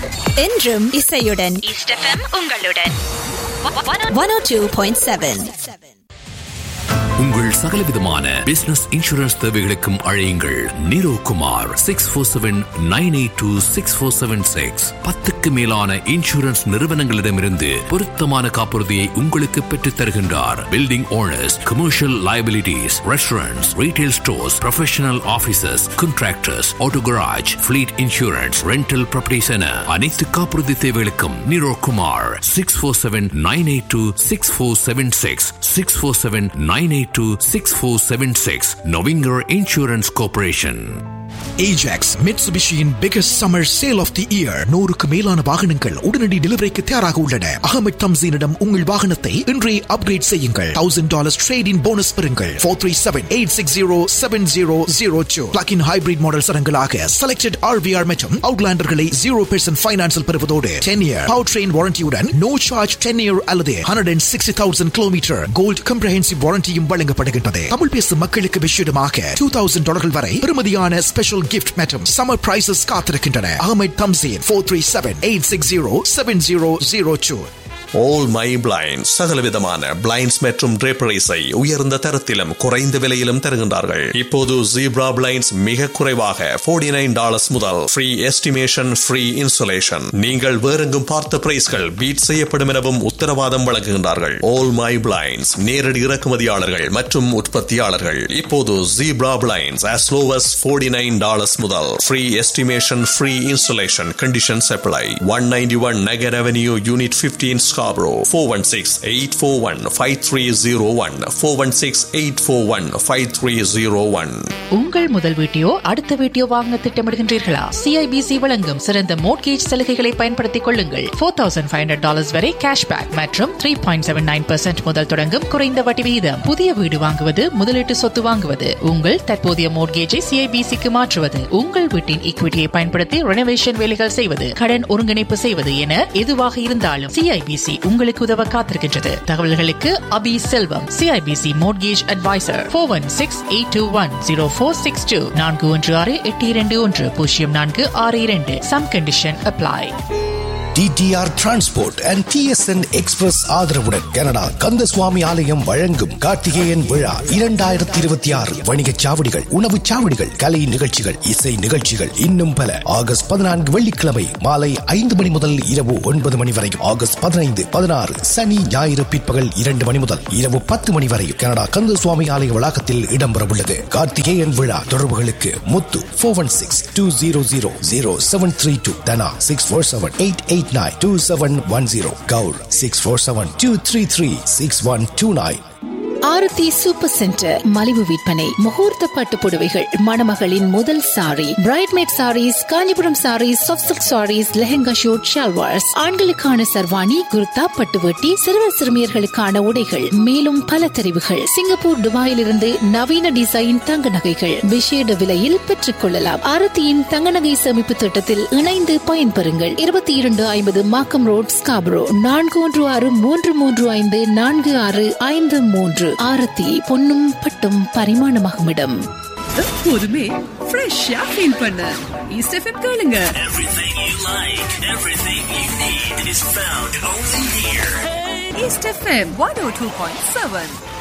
என்றும் இசையுடன் East FM உங்களுடன் one O two point seven உங்கள் சகலவிதமான பிசினஸ் இன்சூரன்ஸ் தேவைகளுக்கும் அழையுங்கள் Niro Kumar six four seven nine eight two six four seven six பத்துக்கு மேலான இன்சூரன்ஸ் நிறுவனங்களிடமிருந்து பொருத்தமான காப்புறுதியை உங்களுக்கு பெற்றுத் தருகின்றார் building owners commercial liabilities, restaurants, retail stores, professional offices, contractors, auto garage, fleet insurance, rental properties என அனைத்து காப்புறுதி தேவைகளுக்கும் Niro Kumar six four seven nine eight two six four seven six six four seven nine eight two six four seven six நொவிங்கர் insurance corporation Ajax Mitsubishiயின் biggest summer sale of the year நூறுக்கு மேலான வாகனங்கள் உடனடி டெலிவரிக்கு தயாராக உள்ளன அகமது தம்சீனிடம் உங்கள் வாகனத்தை இன்றே அப்கிரேட் செய்யுங்கள் thousand dollars trade in bonus பெறுங்கள் four three seven eight six zero seven zero zero two plug in hybrid model சரங்களாக செலக்டட் ஆர்விஆர் மற்றும் அவுட்லாண்டர்களை ஜீரோ பெர்சன்ட் ஃபைனான்சில் பெறுவதோடு டென் இயர் பவர் ட்ரெயின் வாரண்டியுடன் நோ சார்ஜ் டென் இயர் அல்லது hundred and sixty thousand kilometre gold comprehensive வாரண்டியும் வழங்கப்படுகின்றது தமிழ் பேசும் மக்களுக்கு விஷயமாக டூ தௌசண்ட் டாலர்கள் வரை பெறுமதியான ஸ்பெஷல் கிஃப்ட் மற்றும் சம்மர் பிரைசஸ் காத்திருக்கின்றன Ahmed Tamseen four three seven eight six zero seven zero zero two all my blind சகலவிதமான பிளைண்ட்ஸ் மற்றும் draperies-ஐ உயர்ந்த தரத்திலும் குறைந்த விலையிலும் தருகின்றார்கள் இப்போது ஜீப்ரா பிளைண்ட்ஸ் மிக குறைவாக 49 நைன் டாலர்ஸ் முதல் ஃப்ரீ எஸ்டிமேஷன் ஃப்ரீ இன்சுலேஷன் நீங்கள் வேறெங்கும் பார்த்த பிரைஸ்கள் பீட் செய்யப்படும் எனவும் உத்தரவாதம் வழங்குகின்றார்கள் ஆல் மை பிளைண்ட்ஸ் நேரடி இறக்குமதியாளர்கள் மற்றும் உற்பத்தியாளர்கள் இப்போது zebra blinds as low as 49 nine dollars முதல் free estimation free insulation conditions apply one ninety one Nugget avenue unit 15 Scarborough 416-841-5301 416-841-5301 உங்கள் முதல் வீட்டையோ அடுத்த வீட்டையோ வாங்க திட்டமிடுகின்றீர்களா சிஐபிசி வழங்கும் சிறந்த மோட்கேஜ் சலுகைகளை பயன்படுத்திக் கொள்ளுங்கள் four thousand five hundred dollars வரை கேஷ்பேக் மற்றும் த்ரீ பாயிண்ட் செவன் நைன் முதல் தொடங்கும் குறைந்த வட்டி விகிதம் புதிய வீடு வாங்குவது முதலீட்டு சொத்து வாங்குவது உங்கள் தற்போதைய மோட்கேஜை சிஐபிசிக்கு மாற்றுவது உங்கள் வீட்டின் ஈக்விட்டியை பயன்படுத்தி ரெனோவேஷன் வேலைகள் செய்வது கடன் ஒருங்கிணைப்பு செய்வது என எதுவாக இருந்தாலும் சிஐபிசி உங்களுக்கு உதவ காத்திருக்கின்றது தகவல்களுக்கு Abhi Selvam CIBC mortgage adviser four one six eight two one zero four six two நான்கு ஒன்று ஆறு எட்டு இரண்டு ஒன்று பூஜ்ஜியம் நான்கு ஆறு இரண்டு some condition apply TDR transport and TSN express ஆதரவுடன் கனடா கந்தசுவாமி ஆலயம் வழங்கும் கார்த்திகேயன் விழா இரண்டாயிரத்தி இருபத்தி ஆறு வணிகச் சாவடிகள் உணவுச் சாவடிகள் கலை நிகழ்ச்சிகள் இசை நிகழ்ச்சிகள் இன்னும் பல ஆகஸ்ட் பதினான்கு வெள்ளிக்கிழமை மாலை ஐந்து மணி முதல் இரவு ஒன்பது மணி வரை ஆகஸ்ட் பதினைந்து பதினாறு சனி ஞாயிறு பிற்பகல் இரண்டு மணி முதல் இரவு பத்து மணி வரை கனடா கந்தசுவாமி ஆலய வளாகத்தில் இடம்பெறவுள்ளது கார்த்திகேயன் விழா தொடர்புகளுக்கு Muthu four one six two zero zero zero seven three two Dhana six four seven eight eight nine two seven one zero Kaur six four seven two three three six one two nine Aarthi super centre மலிவு விற்பனை முகூர்த்த பட்டு புடவைகள் மணமகளின் முதல் sari bridesmaid saris Kanchipuram saris soft silk saris lehenga suit salwars ஆண்களுக்கான சர்வாணி குர்தா பட்டுவட்டி சிறுவர் சிறுமியர்களுக்கான உடைகள் மேலும் பல தெரிவுகள் சிங்கப்பூர் துபாயிலிருந்து நவீன டிசைன் தங்க நகைகள் விசேட விலையில் பெற்றுக் கொள்ளலாம் ஆரத்தியின் தங்க நகை சேமிப்பு திட்டத்தில் இணைந்து பயன்பெறுங்கள் இருபத்தி இரண்டு ஐம்பது மாக்கம் ரோட் ஸ்காபரோ நான்கு ஒன்று ஆறு மூன்று மூன்று ஐந்து நான்கு ஆறு ஐந்து மூன்று ஆரத்தி பொன்னும் பட்டும் பரிமாணமாகும் இடம் எப்போதுமே ஃப்ரெஷ்ஷா ஃபீல் பண்ண ஈஸ்ட் எஃப்எம் கேளுங்க Everything you like, everything you need is found only here. East FM one O two point seven